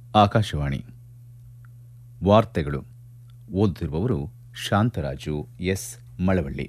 ಆಕಾಶವಾಣಿ ವಾರ್ತೆಗಳು ಓದುತ್ತಿರುವವರು ಶಾಂತರಾಜು ಎಸ್ ಮಳವಳ್ಳಿ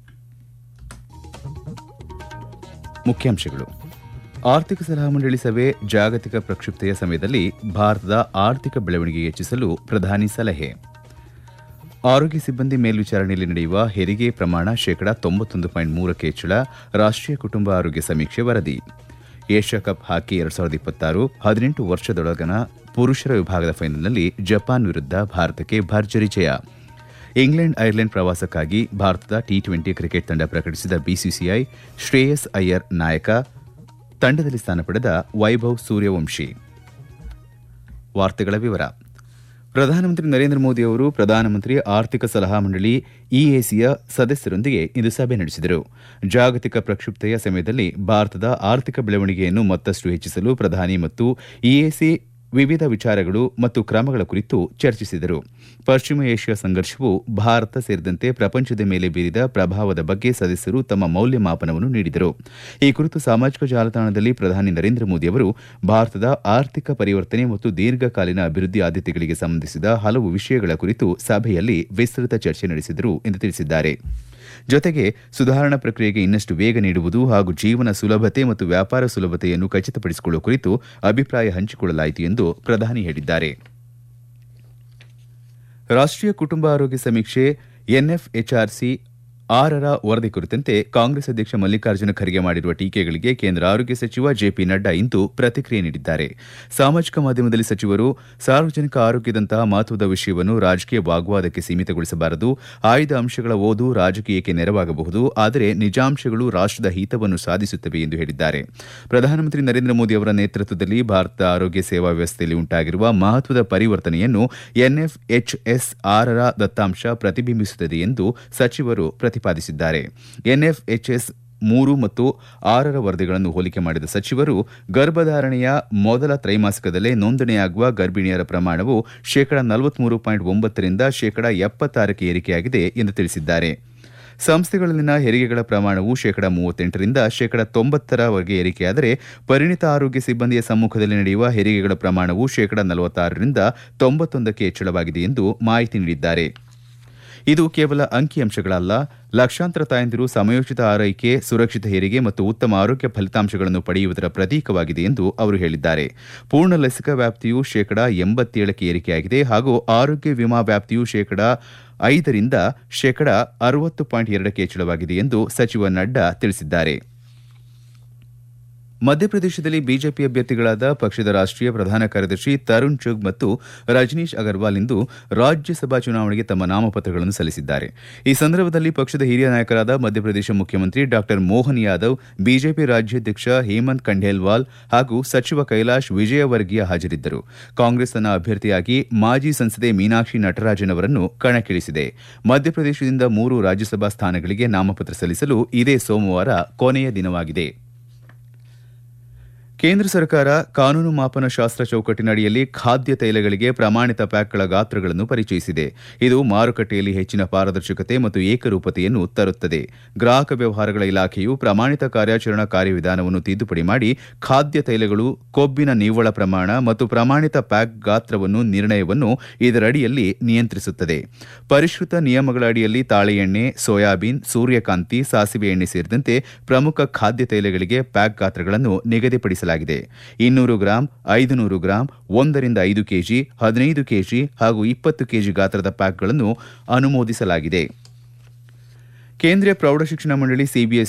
ಮುಖ್ಯಾಂಶಗಳು ಆರ್ಥಿಕ ಸಲಹಾ ಮಂಡಳಿ ಸಭೆ ಜಾಗತಿಕ ಪ್ರಕ್ಷುಬ್ಧತೆಯ ಸಮಯದಲ್ಲಿ ಭಾರತದ ಆರ್ಥಿಕ ಬೆಳವಣಿಗೆ ಹೆಚ್ಚಿಸಲು ಪ್ರಧಾನಿ ಸಲಹೆ ಆರೋಗ್ಯ ಸಿಬ್ಬಂದಿ ಮೇಲ್ವಿಚಾರಣೆಯಲ್ಲಿ ನಡೆಯುವ ಹೆರಿಗೆ ಪ್ರಮಾಣ ಶೇಕಡಾ ತೊಂಬತ್ತೊಂದು ಪಾಯಿಂಟ್ ಮೂರಕ್ಕೆ ಹೆಚ್ಚಳ ರಾಷ್ಟೀಯ ಕುಟುಂಬ ಆರೋಗ್ಯ ಸಮೀಕ್ಷೆ ವರದಿ ಏಷ್ಯಾ ಕಪ್ ಹಾಕಿ ಎರಡ್ ಸಾವಿರದ ಇಪ್ಪತ್ತಾರು ಹದಿನೆಂಟು ವರ್ಷದೊಳಗನ ಪುರುಷರ ವಿಭಾಗದ ಫೈನಲ್ನಲ್ಲಿ ಜಪಾನ್ ವಿರುದ್ಧ ಭಾರತಕ್ಕೆ ಭರ್ಜರಿ ಜಯ ಇಂಗ್ಲೆಂಡ್ ಐರ್ಲೆಂಡ್ ಪ್ರವಾಸಕ್ಕಾಗಿ ಭಾರತದ ಟಿ ಟ್ವೆಂಟಿ ಕ್ರಿಕೆಟ್ ತಂಡ ಪ್ರಕಟಿಸಿದ ಬಿಸಿಸಿಐ ಶ್ರೇಯಸ್ ಅಯ್ಯರ್ ನಾಯಕ ತಂಡದಲ್ಲಿ ಸ್ಥಾನ ಪಡೆದ ವೈಭವ್ ಸೂರ್ಯವಂಶಿ ವಾರ್ತೆಗಳ ವಿವರ ಪ್ರಧಾನಮಂತ್ರಿ ನರೇಂದ್ರ ಮೋದಿ ಅವರು ಪ್ರಧಾನಮಂತ್ರಿ ಆರ್ಥಿಕ ಸಲಹಾ ಮಂಡಳಿ ಇಎಸಿಯ ಸದಸ್ಯರೊಂದಿಗೆ ಇಂದು ಸಭೆ ನಡೆಸಿದರು ಜಾಗತಿಕ ಪ್ರಕ್ಷುಬ್ಧತೆಯ ಸಮಯದಲ್ಲಿ ಭಾರತದ ಆರ್ಥಿಕ ಬೆಳವಣಿಗೆಯನ್ನು ಮತ್ತಷ್ಟು ಹೆಚ್ಚಿಸಲು ಪ್ರಧಾನಿ ಮತ್ತು ಇಎಸಿ ವಿವಿಧ ವಿಚಾರಗಳು ಮತ್ತು ಕ್ರಮಗಳ ಕುರಿತು ಚರ್ಚಿಸಿದರು ಪಶ್ಚಿಮ ಏಷ್ಯಾ ಸಂಘರ್ಷವು ಭಾರತ ಸೇರಿದಂತೆ ಪ್ರಪಂಚದ ಮೇಲೆ ಬೀರಿದ ಪ್ರಭಾವದ ಬಗ್ಗೆ ಸದಸ್ಯರು ತಮ್ಮ ಮೌಲ್ಯಮಾಪನವನ್ನು ನೀಡಿದರು ಈ ಕುರಿತು ಸಾಮಾಜಿಕ ಜಾಲತಾಣದಲ್ಲಿ ಪ್ರಧಾನಿ ನರೇಂದ್ರ ಮೋದಿ ಅವರು ಭಾರತದ ಆರ್ಥಿಕ ಪರಿವರ್ತನೆ ಮತ್ತು ದೀರ್ಘಕಾಲೀನ ಅಭಿವೃದ್ಧಿ ಆದ್ಯತೆಗಳಿಗೆ ಸಂಬಂಧಿಸಿದ ಹಲವು ವಿಷಯಗಳ ಕುರಿತು ಸಭೆಯಲ್ಲಿ ವಿಸ್ತೃತ ಚರ್ಚೆ ನಡೆಸಿದರು ಎಂದು ತಿಳಿಸಿದ್ದಾರೆ ಜೊತೆಗೆ ಸುಧಾರಣಾ ಪ್ರಕ್ರಿಯೆಗೆ ಇನ್ನಷ್ಟು ವೇಗ ನೀಡುವುದು ಹಾಗೂ ಜೀವನ ಸುಲಭತೆ ಮತ್ತು ವ್ಯಾಪಾರ ಸುಲಭತೆಯನ್ನು ಖಚಿತಪಡಿಸಿಕೊಳ್ಳುವ ಕುರಿತು ಅಭಿಪ್ರಾಯ ಹಂಚಿಕೊಳ್ಳಲಾಯಿತು ಎಂದು ಪ್ರಧಾನಿ ಹೇಳಿದ್ದಾರೆ ರಾಷ್ಟೀಯ ಕುಟುಂಬ ಆರೋಗ್ಯ ಸಮೀಕ್ಷೆ ಎನ್ಎಫ್ಎಚ್ಆರ್ಸಿ ಆರರ ವರದಿ ಕುರಿತಂತೆ ಕಾಂಗ್ರೆಸ್ ಅಧ್ಯಕ್ಷ ಮಲ್ಲಿಕಾರ್ಜುನ ಖರ್ಗೆ ಮಾಡಿರುವ ಟೀಕೆಗಳಿಗೆ ಕೇಂದ್ರ ಆರೋಗ್ಯ ಸಚಿವ ಜೆಪಿ ನಡ್ಡಾ ಇಂದು ಪ್ರತಿಕ್ರಿಯೆ ನೀಡಿದ್ದಾರೆ ಸಾಮಾಜಿಕ ಮಾಧ್ಯಮದಲ್ಲಿ ಸಚಿವರು ಸಾರ್ವಜನಿಕ ಆರೋಗ್ಯದಂತಹ ಮಹತ್ವದ ವಿಷಯವನ್ನು ರಾಜಕೀಯ ವಾಗ್ವಾದಕ್ಕೆ ಸೀಮಿತಗೊಳಿಸಬಾರದು ಆಯ್ದ ಅಂಶಗಳ ಓದು ರಾಜಕೀಯಕ್ಕೆ ನೆರವಾಗಬಹುದು ಆದರೆ ನಿಜಾಂಶಗಳು ರಾಷ್ಟದ ಹಿತವನ್ನು ಸಾಧಿಸುತ್ತವೆ ಎಂದು ಹೇಳಿದ್ದಾರೆ ಪ್ರಧಾನಮಂತ್ರಿ ನರೇಂದ್ರ ಮೋದಿ ಅವರ ನೇತೃತ್ವದಲ್ಲಿ ಭಾರತದ ಆರೋಗ್ಯ ಸೇವಾ ವ್ಯವಸ್ಥೆಯಲ್ಲಿ ಉಂಟಾಗಿರುವ ಮಹತ್ವದ ಪರಿವರ್ತನೆಯನ್ನು ಎನ್ಎಫ್ಎಚ್ಎಸ್ ಆರರ ದತ್ತಾಂಶ ಪ್ರತಿಬಿಂಬಿಸುತ್ತದೆ ಎಂದು ಸಚಿವರು ಪ್ರತಿಪಾದಿಸಿದ್ದಾರೆ ಎನ್ಎಫ್ಎಚ್ಎಸ್ ಮೂರು ಮತ್ತು ಆರರ ವರದಿಗಳನ್ನು ಹೋಲಿಕೆ ಮಾಡಿದ ಸಚಿವರು ಗರ್ಭಧಾರಣೆಯ ಮೊದಲ ತ್ರೈಮಾಸಿಕದಲ್ಲೇ ನೋಂದಣಿಯಾಗುವ ಗರ್ಭಿಣಿಯರ ಪ್ರಮಾಣವು ಶೇಕಡಾ ನಲವತ್ಮೂರು ಪಾಯಿಂಟ್ ಒಂಬತ್ತರಿಂದ ಶೇಕಡಾ ಎಪ್ಪತ್ತಾರಕ್ಕೆ ಏರಿಕೆಯಾಗಿದೆ ಎಂದು ತಿಳಿಸಿದ್ದಾರೆ ಸಂಸ್ಥೆಗಳಲ್ಲಿನ ಹೆರಿಗೆಗಳ ಪ್ರಮಾಣವು ಶೇಕಡಾ ಮೂವತ್ತೆಂಟರಿಂದ ಶೇಕಡಾ ತೊಂಬತ್ತರವರೆಗೆ ಏರಿಕೆಯಾದರೆ ಪರಿಣಿತ ಆರೋಗ್ಯ ಸಿಬ್ಬಂದಿಯ ಸಮ್ಮುಖದಲ್ಲಿ ನಡೆಯುವ ಹೆರಿಗೆಗಳ ಪ್ರಮಾಣವು ಶೇಕಡಾ ನಲವತ್ತಾರರಿಂದ ತೊಂಬತ್ತೊಂದಕ್ಕೆ ಹೆಚ್ಚಳವಾಗಿದೆ ಎಂದು ಮಾಹಿತಿ ನೀಡಿದ್ದಾರೆ ಇದು ಕೇವಲ ಅಂಕಿಅಂಶಗಳಲ್ಲ ಲಕ್ಷಾಂತರ ತಾಯಂದಿರು ಸಮಯೋಚಿತ ಆರೈಕೆ ಸುರಕ್ಷಿತ ಹೆರಿಗೆ ಮತ್ತು ಉತ್ತಮ ಆರೋಗ್ಯ ಫಲಿತಾಂಶಗಳನ್ನು ಪಡೆಯುವುದರ ಪ್ರತೀಕವಾಗಿದೆ ಎಂದು ಅವರು ಹೇಳಿದ್ದಾರೆ ಪೂರ್ಣ ಲಸಿಕಾ ವ್ಯಾಪ್ತಿಯು ಶೇಕಡಾ ಎಂಬತ್ತೇಳಕ್ಕೆ ಏರಿಕೆಯಾಗಿದೆ ಹಾಗೂ ಆರೋಗ್ಯ ವಿಮಾ ವ್ಯಾಪ್ತಿಯು ಶೇಕಡಾ ಐದರಿಂದ ಶೇಕಡಾ ಅರವತ್ತು ಪಾಯಿಂಟ್ ಎರಡಕ್ಕೆ ಹೆಚ್ಚಳವಾಗಿದೆ ಎಂದು ಸಚಿವ ನಡ್ಡಾ ತಿಳಿಸಿದ್ದಾರೆ ಮಧ್ಯಪ್ರದೇಶದಲ್ಲಿ ಬಿಜೆಪಿ ಅಭ್ಯರ್ಥಿಗಳಾದ ಪಕ್ಷದ ರಾಷ್ಟೀಯ ಪ್ರಧಾನ ಕಾರ್ಯದರ್ಶಿ ತರುಣ್ ಚುಗ್ ಮತ್ತು ರಜನೀಶ್ ಅಗರ್ವಾಲ್ ಇಂದು ರಾಜ್ಯಸಭಾ ಚುನಾವಣೆಗೆ ತಮ್ಮ ನಾಮಪತ್ರಗಳನ್ನು ಸಲ್ಲಿಸಿದ್ದಾರೆ ಈ ಸಂದರ್ಭದಲ್ಲಿ ಪಕ್ಷದ ಹಿರಿಯ ನಾಯಕರಾದ ಮಧ್ಯಪ್ರದೇಶ ಮುಖ್ಯಮಂತ್ರಿ ಡಾ ಮೋಹನ್ ಯಾದವ್ ಬಿಜೆಪಿ ರಾಜ್ಯಾಧ್ಯಕ್ಷ ಹೇಮಂತ್ ಖಂಡೇಲ್ವಾಲ್ ಹಾಗೂ ಸಚಿವ ಕೈಲಾಶ್ ವಿಜಯವರ್ಗಿಯ ಹಾಜರಿದ್ದರು ಕಾಂಗ್ರೆಸ್ ತನ್ನ ಅಭ್ಯರ್ಥಿಯಾಗಿ ಮಾಜಿ ಸಂಸದೆ ಮೀನಾಕ್ಷಿ ನಟರಾಜನ್ ಅವರನ್ನು ಕಣಕ್ಕಿಳಿಸಿದೆ ಮಧ್ಯಪ್ರದೇಶದಿಂದ ಮೂರು ರಾಜ್ಯಸಭಾ ಸ್ಥಾನಗಳಿಗೆ ನಾಮಪತ್ರ ಸಲ್ಲಿಸಲು ಇದೇ ಸೋಮವಾರ ಕೊನೆಯ ದಿನವಾಗಿದೆ ಕೇಂದ್ರ ಸರ್ಕಾರ ಕಾನೂನು ಮಾಪನ ಶಾಸ್ತ್ರ ಚೌಕಟ್ಟಿನ ಅಡಿಯಲ್ಲಿ ಖಾದ್ಯ ತೈಲಗಳಿಗೆ ಪ್ರಮಾಣಿತ ಪ್ಯಾಕ್ಗಳ ಗಾತ್ರಗಳನ್ನು ಪರಿಚಯಿಸಿದೆ ಇದು ಮಾರುಕಟ್ಟೆಯಲ್ಲಿ ಹೆಚ್ಚಿನ ಪಾರದರ್ಶಕತೆ ಮತ್ತು ಏಕರೂಪತೆಯನ್ನು ತರುತ್ತದೆ ಗ್ರಾಹಕ ವ್ಯವಹಾರಗಳ ಇಲಾಖೆಯು ಪ್ರಮಾಣಿತ ಕಾರ್ಯಾಚರಣಾ ಕಾರ್ಯವಿಧಾನವನ್ನು ತಿದ್ದುಪಡಿ ಮಾಡಿ ಖಾದ್ಯ ತೈಲಗಳು ಕೊಬ್ಬಿನ ನಿವ್ವಳ ಪ್ರಮಾಣ ಮತ್ತು ಪ್ರಮಾಣಿತ ಪ್ಯಾಕ್ ಗಾತ್ರವನ್ನು ನಿರ್ಣಯವನ್ನು ಇದರಡಿಯಲ್ಲಿ ನಿಯಂತ್ರಿಸುತ್ತದೆ ಪರಿಷ್ಕೃತ ನಿಯಮಗಳ ಅಡಿಯಲ್ಲಿ ತಾಳೆ ಎಣ್ಣೆ ಸೋಯಾಬೀನ್ ಸೂರ್ಯಕಾಂತಿ ಸಾಸಿವೆ ಎಣ್ಣೆ ಸೇರಿದಂತೆ ಪ್ರಮುಖ ಖಾದ್ಯ ತೈಲಗಳಿಗೆ ಪ್ಯಾಕ್ ಗಾತ್ರಗಳನ್ನು ನಿಗದಿಪಡಿಸಲಾಗಿದೆ ಇನ್ನೂರು ಗ್ರಾಂ ಐದು ನೂರು ಗ್ರಾಂ ಒಂದರಿಂದ ಐದು ಕೆಜಿ ಹದಿನೈದು ಕೆಜಿ ಹಾಗೂ ಇಪ್ಪತ್ತು ಕೆಜಿ ಗಾತ್ರದ ಪ್ಯಾಕ್ಗಳನ್ನು ಅನುಮೋದಿಸಲಾಗಿದೆ ಕೇಂದ್ರೀಯ ಪ್ರೌಢಶಿಕ್ಷಣ ಮಂಡಳಿ ಸಿಬಿಎಸ್